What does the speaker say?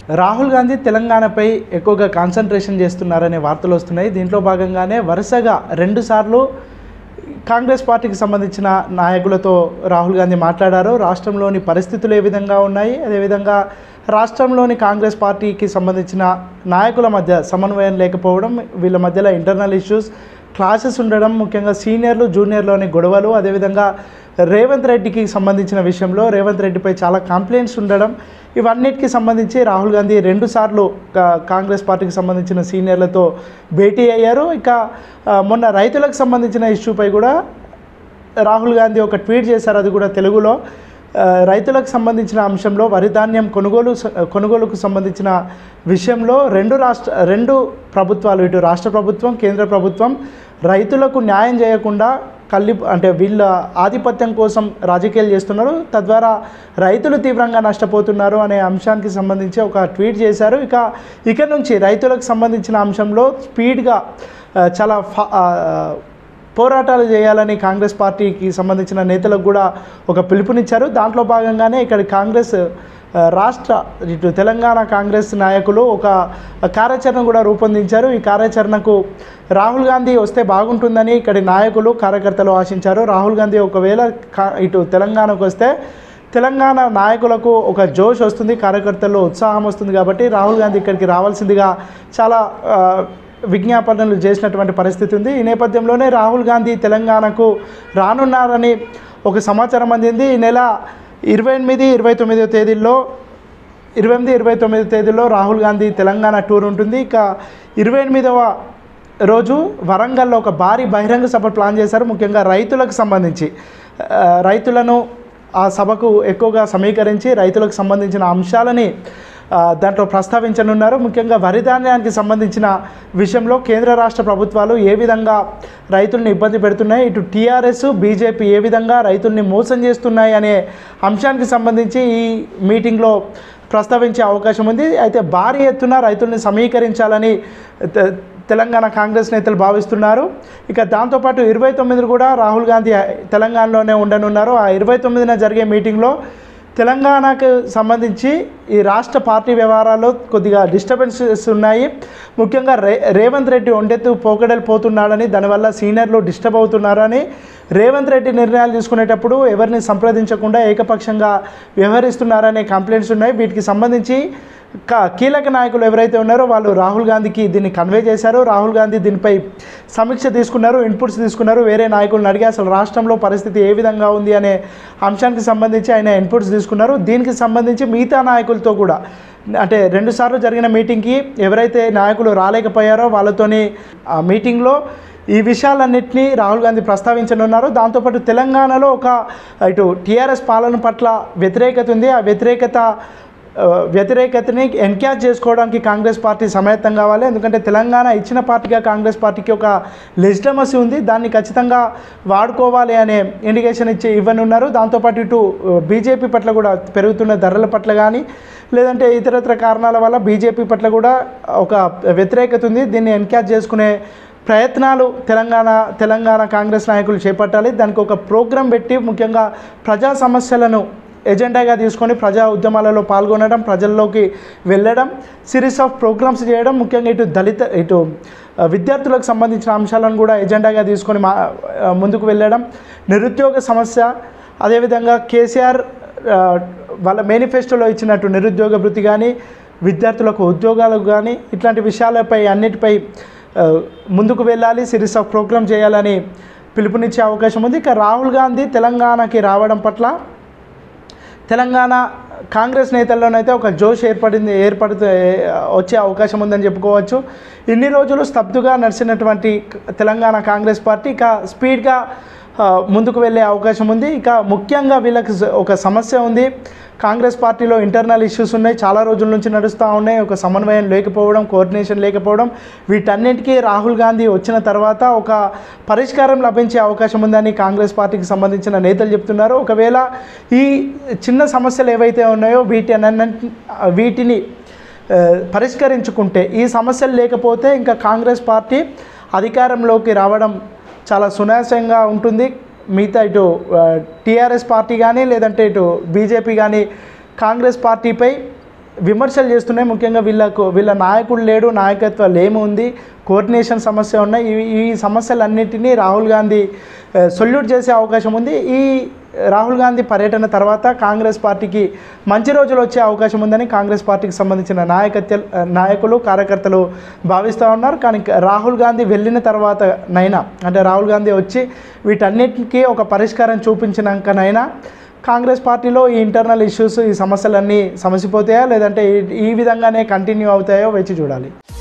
రాహుల్ గాంధీ తెలంగాణపై ఎక్కువగా కాన్సన్ట్రేషన్ చేస్తున్నారనే వార్తలు వస్తున్నాయి దీంట్లో భాగంగానే వరుసగా రెండుసార్లు కాంగ్రెస్ పార్టీకి సంబంధించిన నాయకులతో రాహుల్ గాంధీ మాట్లాడారు రాష్ట్రంలోని పరిస్థితులు ఏ విధంగా ఉన్నాయి అదేవిధంగా రాష్ట్రంలోని కాంగ్రెస్ పార్టీకి సంబంధించిన నాయకుల మధ్య సమన్వయం లేకపోవడం వీళ్ళ మధ్యలో ఇంటర్నల్ ఇష్యూస్ క్లాసెస్ ఉండడం ముఖ్యంగా సీనియర్లు జూనియర్లోని గొడవలు అదేవిధంగా రేవంత్ రెడ్డికి సంబంధించిన విషయంలో రేవంత్ రెడ్డిపై చాలా కంప్లైంట్స్ ఉండడం ఇవన్నిటికి సంబంధించి రాహుల్ గాంధీ రెండుసార్లు కా- కాంగ్రెస్ పార్టీకి సంబంధించిన సీనియర్లతో భేటీ అయ్యారు ఇక ఆ, మొన్న రైతులకు సంబంధించిన ఇష్యూపై కూడా రాహుల్ గాంధీ ఒక ట్వీట్ చేశారు అది కూడా తెలుగులో ఆ, రైతులకు సంబంధించిన అంశంలో వరి ధాన్యం కొనుగోలు స- కొనుగోలుకు సంబంధించిన విషయంలో రెండు రాష్ట్ర రెండు ప్రభుత్వాలు ఇటు రాష్ట్ర ప్రభుత్వం కేంద్ర ప్రభుత్వం రైతులకు న్యాయం చేయకుండా కల్లి అంటే వీళ్ళ ఆధిపత్యం కోసం రాజకీయాలు చేస్తున్నారు తద్వారా రైతులు తీవ్రంగా నష్టపోతున్నారు అనే అంశానికి సంబంధించి ఒక ట్వీట్ చేశారు ఇక ఇక నుంచి రైతులకు సంబంధించిన అంశంలో స్పీడ్గా ఆ, చాలా ఫా ఆ, పోరాటాలు చేయాలని కాంగ్రెస్ పార్టీకి సంబంధించిన నేతలకు కూడా ఒక పిలుపునిచ్చారు దాంట్లో భాగంగానే ఇక్కడ కాంగ్రెస్ ఆ, రాష్ట్ర ఇటు తెలంగాణ కాంగ్రెస్ నాయకులు ఒక కార్యాచరణ కూడా రూపొందించారు ఈ కార్యాచరణకు రాహుల్ గాంధీ వస్తే బాగుంటుందని ఇక్కడి నాయకులు కార్యకర్తలు ఆశించారు రాహుల్ గాంధీ ఒకవేళ కా- ఇటు తెలంగాణకు వస్తే తెలంగాణ నాయకులకు ఒక జోష్ వస్తుంది కార్యకర్తల్లో ఉత్సాహం వస్తుంది కాబట్టి రాహుల్ గాంధీ ఇక్కడికి రావాల్సిందిగా చాలా ఆ, విజ్ఞాపనలు చేసినటువంటి పరిస్థితి ఉంది ఈ నేపథ్యంలోనే రాహుల్ గాంధీ తెలంగాణకు రానున్నారని ఒక సమాచారం అందింది ఈ నెల ఇరవై ఎనిమిది ఇరవై తొమ్మిదో తేదీల్లో ఇరవై ఎనిమిది ఇరవై తొమ్మిది తేదీల్లో రాహుల్ గాంధీ తెలంగాణ టూర్ ఉంటుంది ఇక ఇరవై ఎనిమిదవ రోజు వరంగల్లో ఒక భారీ బహిరంగ సభ ప్లాన్ చేశారు ముఖ్యంగా రైతులకు సంబంధించి ఆ, రైతులను ఆ సభకు ఎక్కువగా సమీకరించి రైతులకు సంబంధించిన అంశాలని ఆ, దాంట్లో ప్రస్తావించనున్నారు ముఖ్యంగా వరి ధాన్యానికి సంబంధించిన విషయంలో కేంద్ర రాష్ట్ర ప్రభుత్వాలు ఏ విధంగా రైతుల్ని ఇబ్బంది పెడుతున్నాయి ఇటు టీఆర్ఎస్ బీజేపీ ఏ విధంగా రైతుల్ని మోసం చేస్తున్నాయి అనే అంశానికి సంబంధించి ఈ మీటింగ్లో ప్రస్తావించే అవకాశం ఉంది అయితే భారీ ఎత్తున రైతుల్ని సమీకరించాలని తె- తెలంగాణ కాంగ్రెస్ నేతలు భావిస్తున్నారు ఇక దాంతోపాటు ఇరవై తొమ్మిది కూడా రాహుల్ గాంధీ తెలంగాణలోనే ఉండనున్నారు ఆ ఇరవై తొమ్మిదిన జరిగే మీటింగ్లో తెలంగాణకు సంబంధించి ఈ రాష్ట్ర పార్టీ వ్యవహారాల్లో కొద్దిగా డిస్టర్బెన్సెస్ ఉన్నాయి ముఖ్యంగా రే రేవంత్ రెడ్డి ఒండెత్తు పోకడలు పోతున్నాడని దానివల్ల సీనియర్లు డిస్టర్బ్ అవుతున్నారని రేవంత్ రెడ్డి నిర్ణయాలు తీసుకునేటప్పుడు ఎవరిని సంప్రదించకుండా ఏకపక్షంగా వ్యవహరిస్తున్నారనే కంప్లైంట్స్ ఉన్నాయి వీటికి సంబంధించి క- కీలక నాయకులు ఎవరైతే ఉన్నారో వాళ్ళు రాహుల్ గాంధీకి దీన్ని కన్వే చేశారు రాహుల్ గాంధీ దీనిపై సమీక్ష తీసుకున్నారు ఇన్పుట్స్ తీసుకున్నారు వేరే నాయకులను అడిగి అసలు రాష్ట్రంలో పరిస్థితి ఏ విధంగా ఉంది అనే అంశానికి సంబంధించి ఆయన ఇన్పుట్స్ తీసుకున్నారు దీనికి సంబంధించి మిగతా నాయకులతో కూడా అంటే రెండుసార్లు జరిగిన మీటింగ్కి ఎవరైతే నాయకులు రాలేకపోయారో వాళ్ళతోని ఆ మీటింగ్లో ఈ విషయాలన్నింటినీ రాహుల్ గాంధీ ప్రస్తావించనున్నారు దాంతోపాటు తెలంగాణలో ఒక ఇటు టీఆర్ఎస్ పాలన పట్ల వ్యతిరేకత ఉంది ఆ వ్యతిరేకత ఆ, వ్యతిరేకతని ఎన్క్యాచ్ చేసుకోవడానికి కాంగ్రెస్ పార్టీ సమాయత్తం కావాలి ఎందుకంటే తెలంగాణ ఇచ్చిన పార్టీగా కాంగ్రెస్ పార్టీకి ఒక లెజిటమసీ ఉంది దాన్ని ఖచ్చితంగా వాడుకోవాలి అనే ఇండికేషన్ ఇచ్చి ఇవ్వనున్నారు దాంతోపాటు ఇటు బీజేపీ పట్ల కూడా పెరుగుతున్న ధరల పట్ల కానీ లేదంటే ఇతరత్ర కారణాల వల్ల బీజేపీ పట్ల కూడా ఒక వ్యతిరేకత ఉంది దీన్ని ఎన్క్యాచ్ చేసుకునే ప్రయత్నాలు తెలంగాణ తెలంగాణ కాంగ్రెస్ నాయకులు చేపట్టాలి దానికి ఒక ప్రోగ్రాం పెట్టి ముఖ్యంగా ప్రజా సమస్యలను ఎజెండాగా తీసుకొని ప్రజా ఉద్యమాలలో పాల్గొనడం ప్రజల్లోకి వెళ్ళడం సిరీస్ ఆఫ్ ప్రోగ్రామ్స్ చేయడం ముఖ్యంగా ఇటు దళిత ఇటు ఆ, విద్యార్థులకు సంబంధించిన అంశాలను కూడా ఎజెండాగా తీసుకొని మా ఆ, ముందుకు వెళ్ళడం నిరుద్యోగ సమస్య అదేవిధంగా కేసీఆర్ ఆ, వాళ్ళ మేనిఫెస్టోలో ఇచ్చినట్టు నిరుద్యోగ భృతి కానీ విద్యార్థులకు ఉద్యోగాలకు కానీ ఇట్లాంటి విషయాలపై అన్నిటిపై ఆ, ముందుకు వెళ్ళాలి సిరీస్ ఆఫ్ ప్రోగ్రామ్ చేయాలని పిలుపునిచ్చే అవకాశం ఉంది ఇక రాహుల్ గాంధీ తెలంగాణకి రావడం పట్ల తెలంగాణ కాంగ్రెస్ నేతల్లోనైతే ఒక జోష్ ఏర్పడింది ఏర్పడుతూ వచ్చే అవకాశం ఉందని చెప్పుకోవచ్చు ఇన్ని రోజులు స్తబ్దుగా నడిచినటువంటి తెలంగాణ కాంగ్రెస్ పార్టీ ఇక స్పీడ్గా ఆ, ముందుకు వెళ్ళే అవకాశం ఉంది ఇక ముఖ్యంగా వీళ్ళకి స- ఒక సమస్య ఉంది కాంగ్రెస్ పార్టీలో ఇంటర్నల్ ఇష్యూస్ ఉన్నాయి చాలా రోజుల నుంచి నడుస్తూ ఉన్నాయి ఒక సమన్వయం లేకపోవడం కోఆర్డినేషన్ లేకపోవడం వీటన్నిటికీ రాహుల్ గాంధీ వచ్చిన తర్వాత ఒక పరిష్కారం లభించే అవకాశం ఉందని కాంగ్రెస్ పార్టీకి సంబంధించిన నేతలు చెప్తున్నారు ఒకవేళ ఈ చిన్న సమస్యలు ఏవైతే ఉన్నాయో వీటి వీటిని ఆ, పరిష్కరించుకుంటే ఈ సమస్యలు లేకపోతే ఇంకా కాంగ్రెస్ పార్టీ అధికారంలోకి రావడం చాలా సునాయాసంగా ఉంటుంది మిగతా ఇటు టీఆర్ఎస్ పార్టీ కానీ లేదంటే ఇటు బీజేపీ కానీ కాంగ్రెస్ పార్టీపై విమర్శలు చేస్తున్నాయి ముఖ్యంగా వీళ్ళకు వీళ్ళ నాయకుడు లేడు నాయకత్వం ఏముంది కోఆర్డినేషన్ సమస్య ఉన్నాయి ఈ ఈ సమస్యలన్నింటినీ రాహుల్ గాంధీ సొల్యూట్ చేసే అవకాశం ఉంది ఈ రాహుల్ గాంధీ పర్యటన తర్వాత కాంగ్రెస్ పార్టీకి మంచి రోజులు వచ్చే అవకాశం ఉందని కాంగ్రెస్ పార్టీకి సంబంధించిన నాయకత్య నాయకులు కార్యకర్తలు భావిస్తూ ఉన్నారు కానీ రాహుల్ గాంధీ వెళ్ళిన తర్వాత నైనా అంటే రాహుల్ గాంధీ వచ్చి వీటన్నిటికీ ఒక పరిష్కారం చూపించినాకనైనా కాంగ్రెస్ పార్టీలో ఈ ఇంటర్నల్ ఇష్యూస్ ఈ సమస్యలన్నీ సమసిపోతాయా లేదంటే ఈ- ఈ విధంగానే కంటిన్యూ అవుతాయో వేచి చూడాలి